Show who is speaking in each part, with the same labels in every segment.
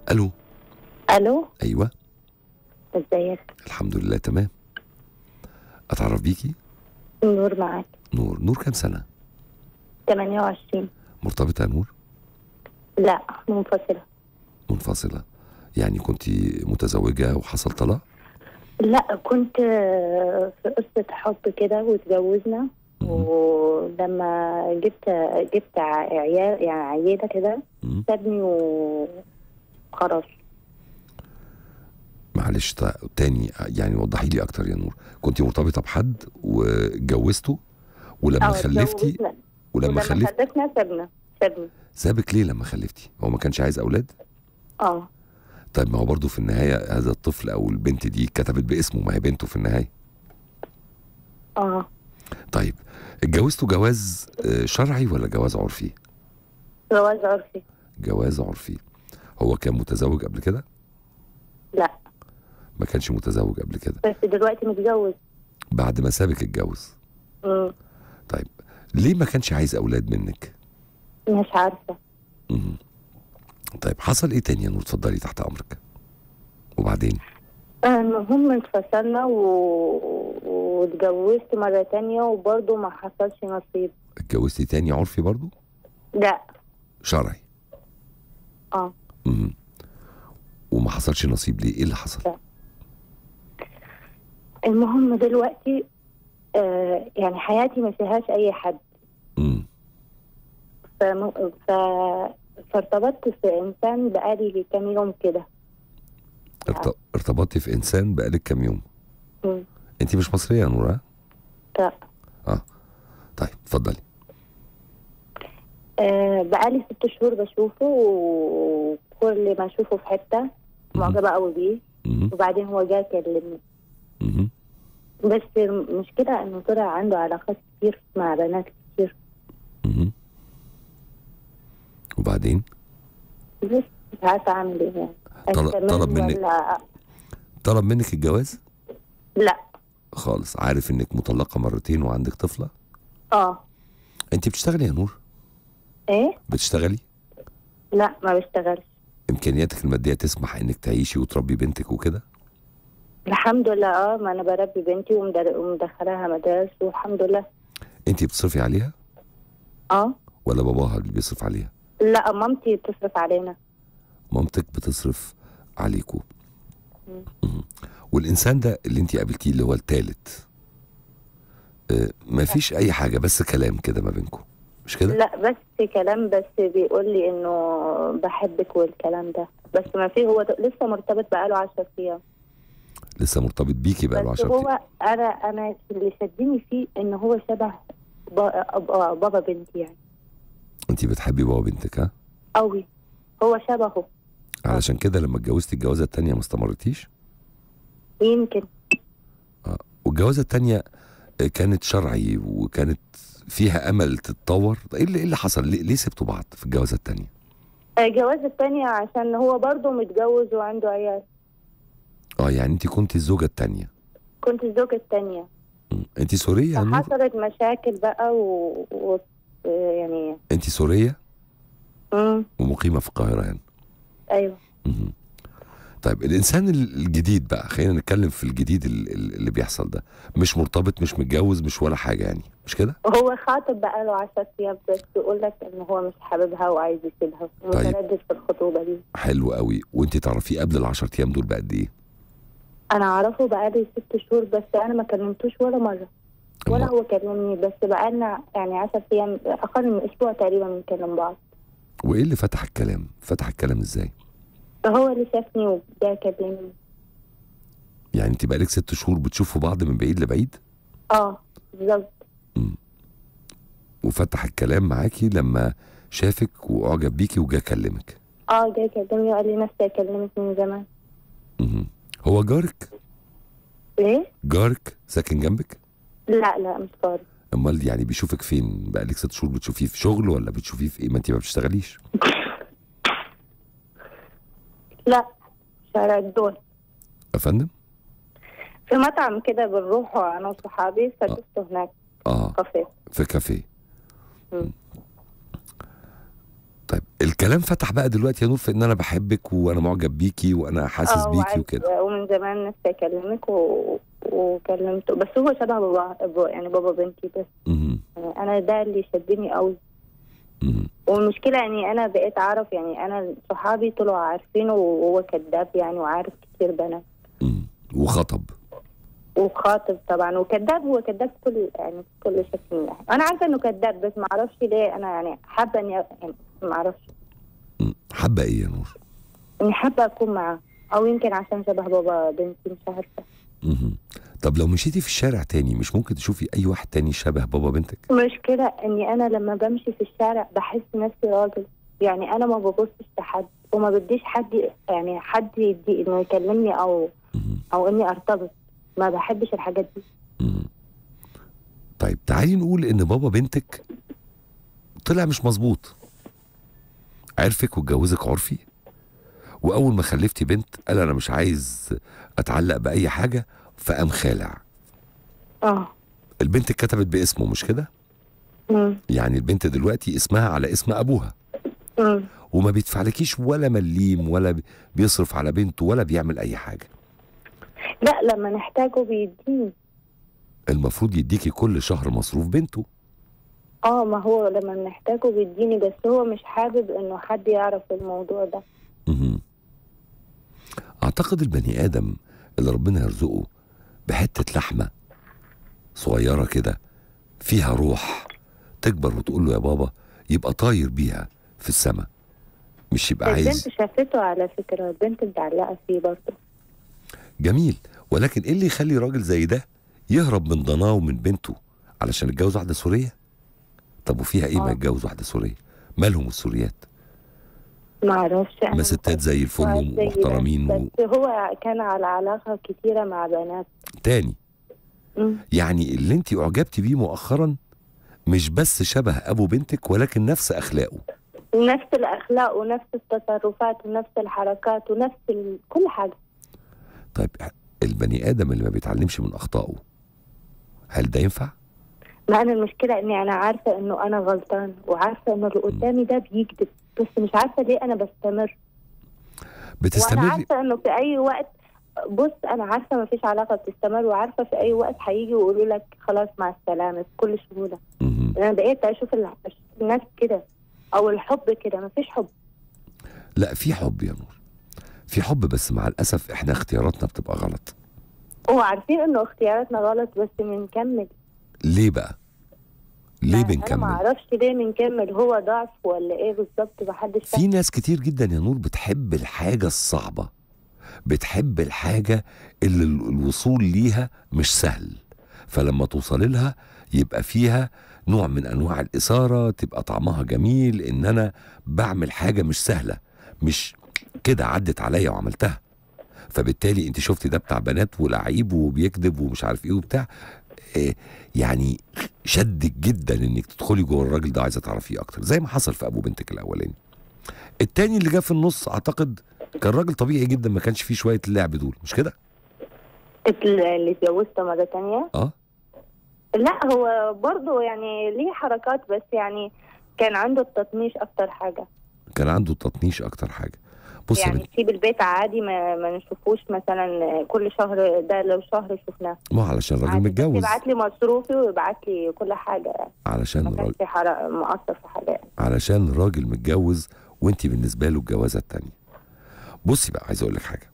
Speaker 1: الو
Speaker 2: الو
Speaker 1: ايوه
Speaker 2: ازيك
Speaker 1: الحمد لله تمام اتعرف بيكي
Speaker 2: نور معاك
Speaker 1: نور نور كام سنه
Speaker 2: 28
Speaker 1: مرتبطه يا نور
Speaker 2: لا منفصلة
Speaker 1: منفصله يعني كنت متزوجه وحصل طلاق
Speaker 2: لا كنت آه، في قصة حب كده واتجوزنا
Speaker 1: مم.
Speaker 2: ولما جبت جبت ع- عيال يعني عيلة كده
Speaker 1: مم.
Speaker 2: سابني وخلاص
Speaker 1: معلش تا- تاني يعني وضحي لي اكتر يا نور كنت مرتبطه بحد واتجوزته ولما
Speaker 2: آه،
Speaker 1: خلفتي
Speaker 2: اتجوزنا.
Speaker 1: ولما
Speaker 2: ولما
Speaker 1: خلفتي
Speaker 2: خلفنا سابنا سابني
Speaker 1: سابك ليه لما خلفتي هو ما كانش عايز اولاد
Speaker 2: اه
Speaker 1: طيب ما هو برضه في النهايه هذا الطفل او البنت دي كتبت باسمه ما هي بنته في النهايه
Speaker 2: اه
Speaker 1: طيب اتجوزتوا جواز آه، شرعي ولا جواز عرفي
Speaker 2: جواز عرفي
Speaker 1: جواز عرفي هو كان متزوج قبل كده
Speaker 2: لا
Speaker 1: ما كانش متزوج قبل كده
Speaker 2: بس دلوقتي متجوز
Speaker 1: بعد ما سابك اتجوز
Speaker 2: مم.
Speaker 1: طيب ليه ما كانش عايز اولاد منك
Speaker 2: مش عارفة
Speaker 1: مم. طيب حصل ايه تاني يا نور اتفضلي تحت امرك وبعدين
Speaker 2: المهم انفصلنا و... واتجوزت مرة تانية وبرضه ما حصلش نصيب
Speaker 1: اتجوزتي تاني عرفي برضو
Speaker 2: لا
Speaker 1: شرعي
Speaker 2: اه
Speaker 1: مم. وما حصلش نصيب ليه ايه اللي حصل
Speaker 2: المهم دلوقتي آه يعني حياتي ما فيهاش اي حد
Speaker 1: مم.
Speaker 2: فم... ف... فارتبطت في انسان بقالي كام يوم كده
Speaker 1: ارت... ارتبطتي في انسان بقالك كام يوم
Speaker 2: مم.
Speaker 1: انت مش مصريه يا نور ها
Speaker 2: لا
Speaker 1: اه طيب اتفضلي
Speaker 2: آه بقالي ست شهور بشوفه وكل ما اشوفه في حته معجبه قوي بيه
Speaker 1: مم.
Speaker 2: وبعدين هو جه كلمني
Speaker 1: مم.
Speaker 2: بس المشكله انه طلع عنده علاقات كتير مع بنات كتير
Speaker 1: مم. وبعدين
Speaker 2: بس مش عارفه اعمل ايه يعني
Speaker 1: طلب-
Speaker 2: أكمل
Speaker 1: طلب منك-
Speaker 2: ولا
Speaker 1: طلب منك الجواز
Speaker 2: لا
Speaker 1: خالص عارف انك مطلقه مرتين وعندك طفله
Speaker 2: اه
Speaker 1: انت بتشتغلي يا نور
Speaker 2: ايه
Speaker 1: بتشتغلي
Speaker 2: لا ما بشتغلش
Speaker 1: امكانياتك الماديه تسمح انك تعيشي وتربي بنتك وكده
Speaker 2: الحمد لله اه ما انا بربي بنتي ومدر- ومدخلاها مدارس والحمد لله
Speaker 1: انت بتصرفي عليها
Speaker 2: اه
Speaker 1: ولا باباها اللي بيصرف عليها
Speaker 2: لا مامتي بتصرف علينا
Speaker 1: مامتك بتصرف عليكوا مم. والانسان ده اللي انت قابلتيه اللي هو الثالث ما فيش اي حاجه بس كلام كده ما بينكم مش كده
Speaker 2: لا بس كلام بس بيقول لي انه بحبك والكلام ده بس ما في هو لسه مرتبط بقاله 10 ايام
Speaker 1: لسه مرتبط بيكي بقى له
Speaker 2: بس
Speaker 1: 10
Speaker 2: هو انا انا اللي شدني فيه ان هو شبه با- با- بابا بنتي يعني
Speaker 1: انت بتحبي بابا بنتك ها
Speaker 2: قوي هو شبهه
Speaker 1: علشان كده لما اتجوزتي الجوازه الثانيه ما استمرتيش
Speaker 2: يمكن
Speaker 1: والجوازه الثانيه كانت شرعي وكانت فيها امل تتطور ايه اللي, إيه اللي حصل ليه, ليه سبتوا بعض في الجوازه الثانيه
Speaker 2: الجواز التانية عشان هو برضه متجوز وعنده عيال
Speaker 1: اه يعني انت كنت الزوجه الثانيه
Speaker 2: كنت الزوجة التانية
Speaker 1: انت سوريه يا نور
Speaker 2: فحصلت مشاكل بقى و, و... يعني
Speaker 1: انت سوريه
Speaker 2: مم.
Speaker 1: ومقيمه في القاهره هنا
Speaker 2: ايوه
Speaker 1: مهم. طيب الانسان الجديد بقى خلينا نتكلم في الجديد ال- ال- اللي بيحصل ده مش مرتبط مش متجوز مش ولا حاجه يعني مش كده
Speaker 2: هو خاطب بقاله 10 ايام بس يقول لك ان هو مش حاببها وعايز يسيبها ومتردد في الخطوبه دي
Speaker 1: حلو قوي وانت تعرفيه قبل العشر ايام دول بقد ايه
Speaker 2: انا اعرفه بقالي ست شهور بس انا ما كلمتوش ولا مره ولا
Speaker 1: أما-
Speaker 2: هو كلمني بس بقالنا يعني 10 ايام اقل من اسبوع تقريبا بنكلم بعض
Speaker 1: وايه اللي فتح الكلام فتح الكلام ازاي
Speaker 2: فهو اللي شافني وجا كلمني
Speaker 1: يعني انت بقالك ست شهور بتشوفوا بعض من بعيد لبعيد
Speaker 2: اه بالظبط
Speaker 1: وفتح الكلام معاكي لما شافك واعجب بيكي وجا كلمك
Speaker 2: اه جا كلمني وقال لي نفسي اكلمك من زمان
Speaker 1: مهم. هو جارك
Speaker 2: ليه؟
Speaker 1: جارك ساكن جنبك
Speaker 2: لا لا مش فاضي
Speaker 1: امال يعني بيشوفك فين بقالك ست شهور بتشوفيه في شغل ولا بتشوفيه في ايه ما انت ما بتشتغليش
Speaker 2: لا شارع الدول
Speaker 1: يا فندم
Speaker 2: في مطعم كده بنروحه انا وصحابي فشفته هناك
Speaker 1: اه
Speaker 2: كافيه
Speaker 1: في كافيه
Speaker 2: مم.
Speaker 1: طيب الكلام فتح بقى دلوقتي يا نور في ان انا بحبك وانا معجب بيكي وانا حاسس
Speaker 2: اه
Speaker 1: بيكي
Speaker 2: وعايز-
Speaker 1: وكده
Speaker 2: ومن زمان نفسي اكلمك و... وكلمته بس هو شبه بابا بابا- يعني بابا بنتي بس
Speaker 1: مهم.
Speaker 2: يعني انا ده اللي شدني قوي
Speaker 1: مهم.
Speaker 2: والمشكلة يعني أنا بقيت أعرف يعني أنا صحابي طلعوا عارفينه وهو كذاب يعني وعارف كتير بنات
Speaker 1: مهم. وخطب
Speaker 2: وخاطب طبعا وكذاب هو كذاب في كل يعني في كل شكل من الأحوال. أنا عارفة إنه كذاب بس ما أعرفش ليه أنا يعني حابة إني يعني ما أعرفش
Speaker 1: مم. حابه ايه يا نور
Speaker 2: إني حابة أكون معاه أو يمكن عشان شبه بابا بنتي مش عارفة
Speaker 1: مهم. طب لو مشيتي في الشارع تاني مش ممكن تشوفي اي واحد تاني شبه بابا بنتك
Speaker 2: المشكلة إني أنا لما بمشي في الشارع بحس نفسي راجل يعني أنا ما ببصش لحد وما بديش حد يعني حد يدي إنه يكلمني أو
Speaker 1: مهم.
Speaker 2: أو إني أرتبط ما بحبش الحاجات دي
Speaker 1: مم. طيب تعالي نقول ان بابا بنتك طلع مش مظبوط عرفك واتجوزك عرفي واول ما خلفتي بنت قال انا مش عايز اتعلق باي حاجه فقام خالع
Speaker 2: اه
Speaker 1: البنت اتكتبت باسمه مش كده
Speaker 2: امم
Speaker 1: يعني البنت دلوقتي اسمها على اسم ابوها
Speaker 2: امم
Speaker 1: وما بيدفعلكيش ولا مليم ولا بي- بيصرف على بنته ولا بيعمل اي حاجه
Speaker 2: لا لما نحتاجه بيديني
Speaker 1: المفروض يديكي كل شهر مصروف بنته
Speaker 2: اه ما هو لما نحتاجه بيديني بس هو مش حابب انه حد يعرف الموضوع ده
Speaker 1: مهم. اعتقد البني ادم اللي ربنا يرزقه بحته لحمه صغيره كده فيها روح تكبر وتقول له يا بابا يبقى طاير بيها في السماء مش يبقى عايز
Speaker 2: البنت شافته على فكرة البنت متعلقة فيه برضه
Speaker 1: جميل ولكن ايه اللي يخلي راجل زي ده يهرب من ضناه ومن بنته علشان يتجوز واحده سوريه طب وفيها ايه ما
Speaker 2: آه.
Speaker 1: يتجوز واحده سوريه مالهم السوريات
Speaker 2: ما اعرفش انا
Speaker 1: ما ستات زي الفل
Speaker 2: واحد زي ده.
Speaker 1: ومحترمين و...
Speaker 2: بس هو كان على علاقة كتيرة مع بنات
Speaker 1: تاني
Speaker 2: مم.
Speaker 1: يعني اللي انت اعجبتي بيه مؤخرا مش بس شبه ابو بنتك ولكن نفس اخلاقه
Speaker 2: نفس الأخلاق ونفس التصرفات ونفس الحركات ونفس ال... كل حاجة
Speaker 1: طيب البني ادم اللي ما بيتعلمش من اخطائه هل ده ينفع
Speaker 2: ما أنا المشكلة إني أنا عارفة إنه أنا غلطان وعارفة إنه اللي قدامي ده بيكذب بس مش عارفة ليه أنا بستمر وانا
Speaker 1: بتستمري
Speaker 2: عارفه انه في اي وقت بص انا عارفه ما فيش علاقه بتستمر وعارفه في اي وقت هيجي ويقولوا لك خلاص مع السلامه بكل سهوله
Speaker 1: مهم.
Speaker 2: انا بقيت اشوف ال- الناس كده او الحب كده ما فيش حب
Speaker 1: لا في حب يا نور في حب بس مع الاسف احنا اختياراتنا بتبقى غلط
Speaker 2: هو عارفين انه اختياراتنا غلط بس بنكمل
Speaker 1: ليه بقى ليه
Speaker 2: انا ما
Speaker 1: بنكمل
Speaker 2: اعرفش ليه بنكمل هو ضعف ولا ايه بالظبط محدش
Speaker 1: في
Speaker 2: فاهم
Speaker 1: ناس كتير جدا يا نور بتحب الحاجة الصعبة بتحب الحاجة اللي ال- الوصول ليها مش سهل فلما توصل لها يبقى فيها نوع من انواع الاثاره تبقى طعمها جميل ان انا بعمل حاجه مش سهله مش كده عدت عليا وعملتها فبالتالي انت شفتي ده بتاع بنات ولعيب وبيكذب ومش عارف ايه وبتاع إيه يعني شدك جدا انك تدخلي جوه الراجل ده عايزه تعرفيه اكتر زي ما حصل في ابو بنتك الاولاني التاني اللي جه في النص اعتقد كان راجل طبيعي جدا ما كانش فيه شويه اللعب دول مش كده
Speaker 2: اللي اتجوزته مرة تانية
Speaker 1: اه
Speaker 2: لا هو برضه يعني ليه حركات بس يعني كان عنده التطنيش أكتر حاجة
Speaker 1: كان عنده تطنيش اكتر حاجه بص يا
Speaker 2: يعني
Speaker 1: بنتي
Speaker 2: تسيب البيت عادي ما, ما نشوفوش مثلا كل شهر ده لو شهر شفناه
Speaker 1: ما هو علشان راجل
Speaker 2: عادي، بس
Speaker 1: متجوز
Speaker 2: يبعت لي مصروفي ويبعت لي كل حاجة يعني
Speaker 1: علشان
Speaker 2: ما
Speaker 1: راجل
Speaker 2: كانش حر- مقصر في حاجة يعني.
Speaker 1: علشان راجل متجوز وانت بالنسبه له الجوازه التانية بصي بقى عايز اقول لك حاجه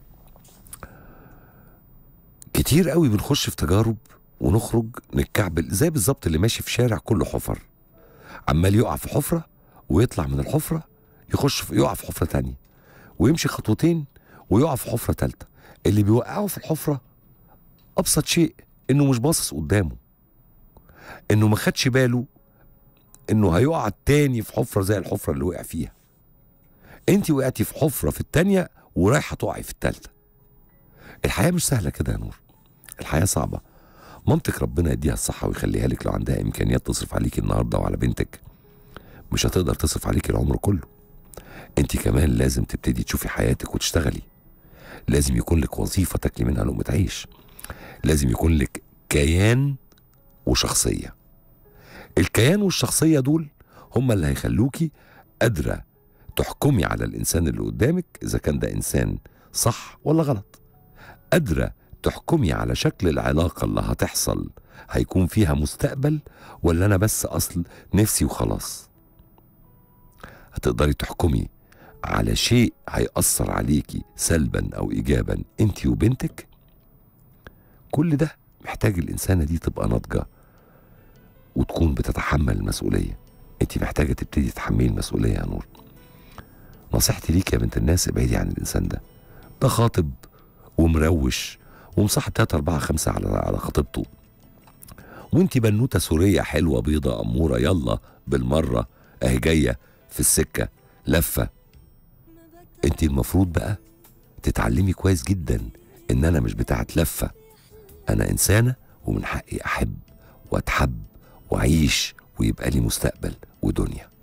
Speaker 1: كتير قوي بنخش في تجارب ونخرج نتكعبل زي بالظبط اللي ماشي في شارع كله حفر عمال يقع في حفره ويطلع من الحفره يخش في يقع في حفره تانية ويمشي خطوتين ويقع في حفره تالتة اللي بيوقعه في الحفره ابسط شيء انه مش باصص قدامه انه ما خدش باله انه هيقع تاني في حفره زي الحفره اللي وقع فيها انت وقعتي في حفره في التانية ورايحه تقعي في التالتة الحياه مش سهله كده يا نور الحياه صعبه مامتك ربنا يديها الصحه ويخليها لك لو عندها امكانيات تصرف عليك النهارده وعلى بنتك مش هتقدر تصرف عليك العمر كله انت كمان لازم تبتدي تشوفي حياتك وتشتغلي لازم يكون لك وظيفه تاكلي منها لقمه عيش لازم يكون لك كيان وشخصيه الكيان والشخصيه دول هم اللي هيخلوكي قادره تحكمي على الانسان اللي قدامك اذا كان ده انسان صح ولا غلط قادره تحكمي على شكل العلاقه اللي هتحصل هيكون فيها مستقبل ولا انا بس اصل نفسي وخلاص هتقدري تحكمي على شيء هيأثر عليكي سلبا او ايجابا انت وبنتك كل ده محتاج الانسانه دي تبقى ناضجه وتكون بتتحمل المسؤوليه انت محتاجه تبتدي تتحملي المسؤوليه يا نور نصيحتي ليك يا بنت الناس ابعدي عن الانسان ده ده خاطب ومروش ومصاحب تلاتة أربعة خمسة على على خطيبته وانت بنوتة سورية حلوة بيضة أمورة يلا بالمرة أهي جاية في السكة لفة انت المفروض بقى تتعلمي كويس جدا ان انا مش بتاعت لفة انا انسانة ومن حقي احب واتحب واعيش ويبقى لي مستقبل ودنيا